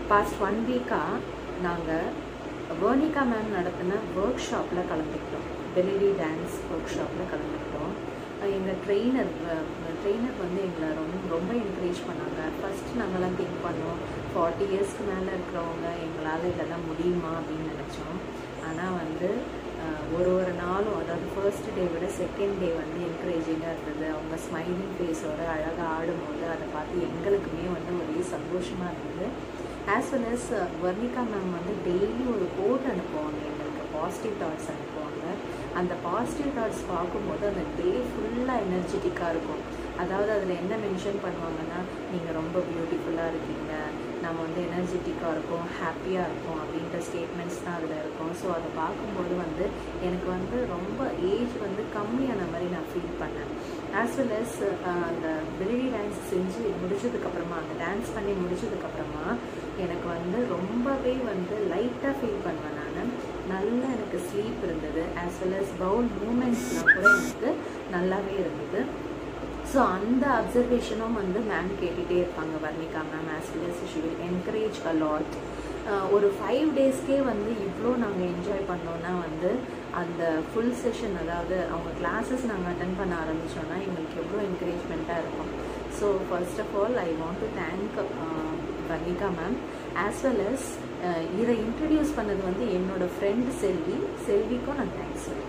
past one வீக்காக நாங்கள் வேர்னிகா ma'am நடத்தின ஒர்க் ஷாப்பில் கலந்துக்கிட்டோம் பெலிடி டான்ஸ் ஒர்க் ஷாப்பில் கலந்துக்கிட்டோம் எங்கள் ட்ரெயினர் ட்ரெயினர் வந்து எங்களை ரொம்ப ரொம்ப என்கரேஜ் பண்ணாங்க ஃபஸ்ட்டு நாங்கள்லாம் திங்க் பண்ணோம் ஃபார்ட்டி இயர்ஸ்க்கு மேலே இருக்கிறவங்க எங்களால் இதெல்லாம் முடியுமா அப்படின்னு நினச்சோம் ஆனால் வந்து அஹ், ஒரு ஒரு நாளும் அதாவது ஃபர்ஸ்ட் டே விட செகண்ட் டே வந்து என்கரேஜிங்காக இருந்தது அவங்க ஸ்மைலிங் ஃபேஸோட அழகாக ஆடும்போது அதை பார்த்து எங்களுக்குமே வந்து ஒரே சந்தோஷமாக இருந்தது as well as Varnika ma'am வந்து டெய்லி ஒரு கோட் அனுப்புவாங்க எங்களுக்கு பாசிட்டிவ் தாட்ஸ் அனுப்புவாங்க அந்த பாசிட்டிவ் தாட்ஸ் பார்க்கும்போது அந்த டே ஃபுல்லாக எனர்ஜெட்டிக்காக இருக்கும் அதாவது அதில் என்ன மென்ஷன் பண்ணுவாங்கன்னா நீங்கள் ரொம்ப பியூட்டிஃபுல்லாக இருக்கீங்க நம்ம வந்து எனர்ஜெட்டிக்காக இருக்கோம் ஹாப்பியாக இருக்கோம் அப்படின்ற ஸ்டேட்மெண்ட்ஸ் தான் அதில் இருக்கும் ஸோ அதை பார்க்கும்போது வந்து எனக்கு வந்து ரொம்ப ஏஜ் வந்து கம்மியான மாதிரி நான் ஃபீல் பண்ணேன் ஆஸ் வெல் அஸ் அந்த பெலிடி டான்ஸ் செஞ்சு முடிச்சதுக்கப்புறமா அந்த டான்ஸ் பண்ணி முடிச்சதுக்கப்புறமா எனக்கு வந்து ரொம்பவே வந்து லைட்டாக ஃபீல் பண்ணுவேன் நான் நல்லா எனக்கு ஸ்லீப் இருந்தது ஆஸ் வெல் அஸ் பவுல் மூமெண்ட்ஸ்லாம் கூட எனக்கு நல்லாவே இருந்தது ஸோ அந்த அப்சர்வேஷனும் வந்து மேம் கேட்டுகிட்டே இருப்பாங்க Varnika ma'am as well as she will encourage a lot ஒரு ஃபைவ் டேஸ்க்கே வந்து இவ்வளோ நாங்கள் என்ஜாய் பண்ணோன்னா வந்து அந்த ஃபுல் செஷன் அதாவது அவங்க கிளாஸஸ் நாங்கள் அட்டன் பண்ண ஆரம்பித்தோன்னா எங்களுக்கு எவ்வளோ என்கரேஜ்மெண்ட்டாக இருக்கும் so first of all I want to thank Varnika ma'am as well as இதை இன்ட்ரடியூஸ் பண்ணது வந்து என்னோட ஃப்ரெண்ட் செல்வி செல்விக்கும் நான் தேங்க்ஸ் சொல்லுவேன்